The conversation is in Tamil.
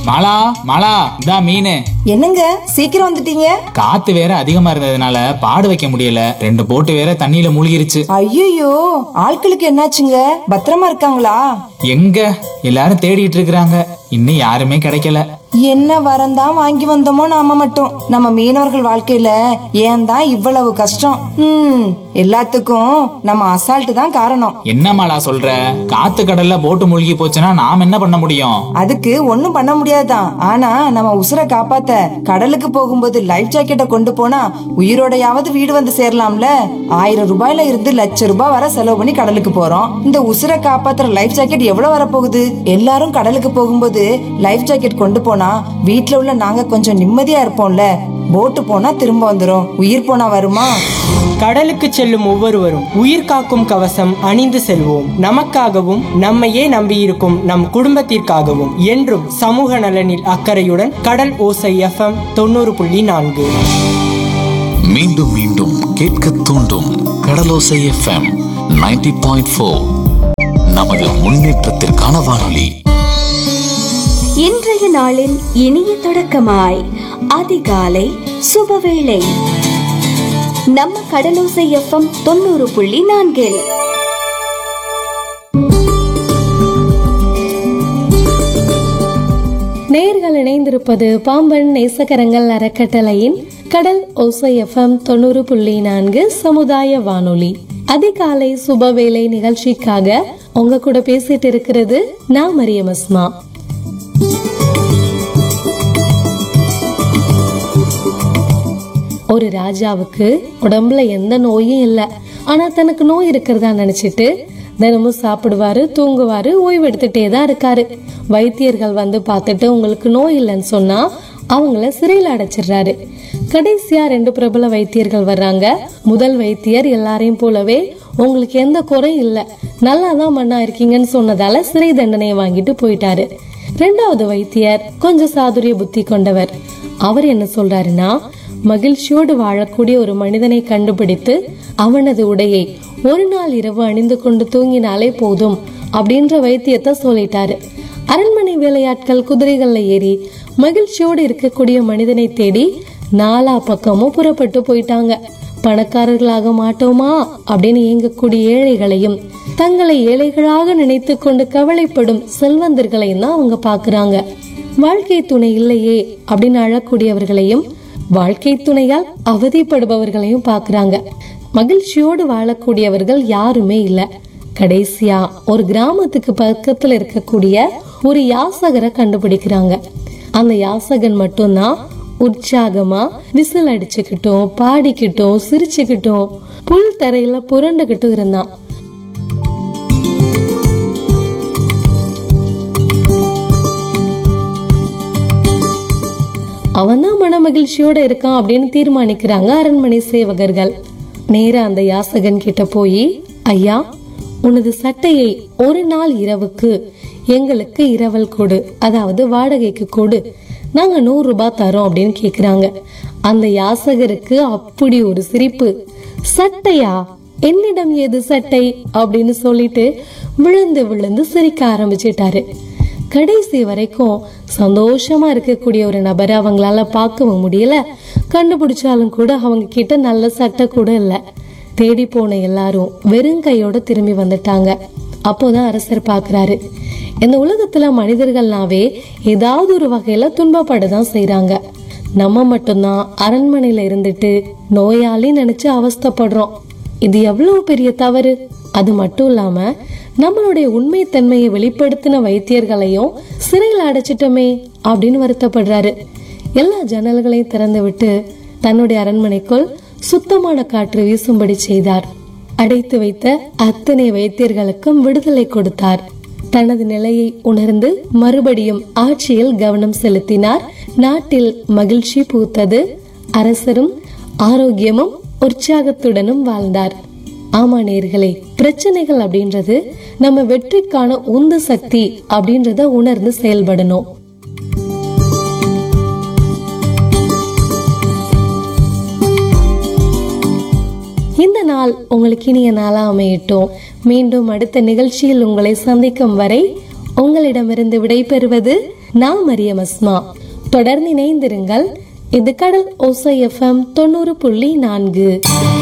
மாலா மாலா இதா மீன் என்னங்க சீக்கிரம் வந்துட்டீங்க காத்து வேற அதிகமா இருந்ததுனால பாடு வைக்க முடியல ரெண்டு போட்டு வேற தண்ணியில மூழ்கிருச்சு ஐயோ ஆட்களுக்கு என்னாச்சுங்க பத்திரமா இருக்காங்களா எங்க எல்லாரும் தேடிட்டு இருக்கிறாங்க இன்னும் யாருமே கிடைக்கல என்ன வரந்தான் வாங்கி வந்தோமோ நாம மட்டும் நம்ம மீனவர்கள் வாழ்க்கையில ஏன் தான் இவ்வளவு கஷ்டம் ம் எல்லாத்துக்கும் நம்ம அசால்ட் தான் காரணம் என்ன மாலா சொல்ற காத்து கடல்ல போட்டு மூழ்கி போச்சுன்னா நாம் என்ன பண்ண முடியும் அதுக்கு ஒண்ணும் பண்ண முடியாதுதான் ஆனா நம்ம உசுரை காப்பாத்த கடலுக்கு போகும்போது லைஃப் ஜாக்கெட்டை கொண்டு போனா உயிரோடையாவது வீடு வந்து சேரலாம்ல ஆயிரம் ரூபாயில இருந்து லட்ச ரூபாய் வரை செலவு பண்ணி கடலுக்கு போறோம் இந்த உசுரை காப்பாத்துற லைஃப் ஜாக்கெட் எவ்வளவு வரப்போகுது எல்லாரும் கடலுக்கு போகும்போது லைஃப் ஜாக்கெட் கொண்டு போனா வீட்ல உள்ள நாங்க கொஞ்சம் நிம்மதியா இருப்போம்ல போட்டு போனா திரும்ப வந்துரும் உயிர் போனா வருமா கடலுக்கு செல்லும் ஒவ்வொருவரும் உயிர் காக்கும் கவசம் அணிந்து செல்வோம் நமக்காகவும் நம்மையே நம்பியிருக்கும் நம் குடும்பத்திற்காகவும் என்றும் சமூக நலனில் அக்கறையுடன் கடல் ஓசை எஃப்எம் தொண்ணூறு புள்ளி நான்கு மீண்டும் மீண்டும் கேட்க தூண்டும் கடலோசை எஃப்எம் 90.4 பாயிண்ட் நமது முன்னேற்றத்திற்கான வானொலி இன்றைய நாளின் இனிய தொடக்கமாய் அதிகாலை சுபவேளை நம்ம கடலோசை எஃப்எம் தொண்ணூறு புள்ளி நான்கில் நேர்கள் இணைந்திருப்பது பாம்பன் நேசகரங்கள் அறக்கட்டளையின் கடல் ஓசை எஃப்எம் தொண்ணூறு புள்ளி நான்கு சமுதாய வானொலி அதிகாலை சுபவேளை நிகழ்ச்சிக்காக உங்க கூட பேசிட்டு இருக்கிறது நான் மரியம் அஸ்மா ஒரு ராஜாவுக்கு உடம்புல எந்த நோயும் இல்ல ஆனா தனக்கு நோய் இருக்கிறதா நினைச்சிட்டு தினமும் சாப்பிடுவாரு தூங்குவாரு ஓய்வு எடுத்துட்டே தான் இருக்காரு வைத்தியர்கள் வந்து பார்த்துட்டு உங்களுக்கு நோய் இல்லைன்னு சொன்னா அவங்கள சிறையில் அடைச்சிடுறாரு கடைசியா ரெண்டு பிரபல வைத்தியர்கள் வர்றாங்க முதல் வைத்தியர் எல்லாரையும் போலவே உங்களுக்கு எந்த குறையும் இல்ல நல்லா தான் மண்ணா இருக்கீங்கன்னு சொன்னதால சிறை தண்டனையை வாங்கிட்டு போயிட்டாரு ரெண்டாவது வைத்தியர் கொஞ்சம் சாதுரிய புத்தி கொண்டவர் அவர் என்ன சொல்றாருன்னா மகிழ்ச்சியோடு வாழக்கூடிய ஒரு மனிதனை கண்டுபிடித்து அவனது உடையை ஒரு நாள் இரவு அணிந்து கொண்டு தூங்கினாலே போதும் அப்படின்ற வைத்தியத்தை சொல்லிட்டாரு அரண்மனை வேலையாட்கள் குதிரைகள்ல ஏறி மகிழ்ச்சியோடு இருக்கக்கூடிய மனிதனை தேடி நாலா பக்கமும் புறப்பட்டு போயிட்டாங்க பணக்காரர்களாக மாட்டோமா அப்படின்னு ஏங்கக்கூடிய ஏழைகளையும் தங்களை ஏழைகளாக நினைத்து கொண்டு கவலைப்படும் செல்வந்தர்களையும் தான் அவங்க பாக்குறாங்க வாழ்க்கை துணை இல்லையே அப்படின்னு அழக்கூடியவர்களையும் வாழ்க்கை துணையால் அவதிப்படுபவர்களையும் பாக்குறாங்க மகிழ்ச்சியோடு வாழக்கூடியவர்கள் யாருமே இல்ல கடைசியா ஒரு கிராமத்துக்கு பக்கத்துல இருக்கக்கூடிய ஒரு யாசகரை கண்டுபிடிக்கிறாங்க அந்த யாசகன் மட்டும்தான் உற்சாகமா விசில் அடிச்சுக்கிட்டும் பாடிக்கிட்டும் சிரிச்சுக்கிட்டும் புல் தரையில புரண்டுகிட்டும் இருந்தான் அவன்தான் மன மகிழ்ச்சியோட இருக்கான் அப்படின்னு தீர்மானிக்கிறாங்க அரண்மனை சேவகர்கள் நேரா அந்த யாசகன் கிட்ட போய் ஐயா உனது சட்டையை ஒரு நாள் இரவுக்கு எங்களுக்கு இரவல் கொடு அதாவது வாடகைக்கு கொடு நாங்க நூறு ரூபாய் தரோம் அப்படின்னு கேக்குறாங்க அந்த யாசகருக்கு அப்படி ஒரு சிரிப்பு சட்டையா என்னிடம் ஏது சட்டை அப்படின்னு சொல்லிட்டு விழுந்து விழுந்து சிரிக்க ஆரம்பிச்சிட்டாரு கடைசி வரைக்கும் சந்தோஷமா இருக்கக்கூடிய ஒரு நபரை அவங்களால பார்க்கவும் முடியல கண்டுபிடிச்சாலும் கூட அவங்க கிட்ட நல்ல சட்டை கூட இல்ல தேடி போன எல்லாரும் வெறும் கையோட திரும்பி வந்துட்டாங்க அப்போதான் அரசர் பாக்குறாரு இந்த உலகத்துல மனிதர்கள்னாவே ஏதாவது ஒரு வகையில துன்பப்படதான் செய்றாங்க நம்ம மட்டும்தான் அரண்மனையில இருந்துட்டு நோயாளி நினைச்சு அவஸ்தைப்படுறோம் இது எவ்வளவு பெரிய தவறு அது மட்டும் இல்லாம நம்மளுடைய உண்மைத்தன்மையை வெளிப்படுத்தின வைத்தியர்களையும் சிறையில் அடைச்சிட்டோமே அப்படின்னு வருத்தப்படுறாரு எல்லா ஜன்னல்களையும் திறந்து விட்டு தன்னுடைய அரண்மனைக்குள் சுத்தமான காற்று வீசும்படி செய்தார் அடைத்து வைத்த அத்தனை வைத்தியர்களுக்கும் விடுதலை கொடுத்தார் தனது நிலையை உணர்ந்து மறுபடியும் ஆட்சியில் கவனம் செலுத்தினார் நாட்டில் மகிழ்ச்சி பூத்தது அரசரும் ஆரோக்கியமும் உற்சாகத்துடனும் வாழ்ந்தார் ஆமா நேர்களே பிரச்சனைகள் அப்படின்றது நம்ம வெற்றிக்கான உந்து சக்தி அப்படின்றத உணர்ந்து செயல்படணும் இந்த நாள் உங்களுக்கு இனிய நாளா அமையட்டும் மீண்டும் அடுத்த நிகழ்ச்சியில் உங்களை சந்திக்கும் வரை உங்களிடமிருந்து விடைபெறுவது நான் மரியம் அஸ்மா தொடர்ந்து இணைந்திருங்கள் இது கடல் ஓசை எஃப்எம் தொண்ணூறு புள்ளி நான்கு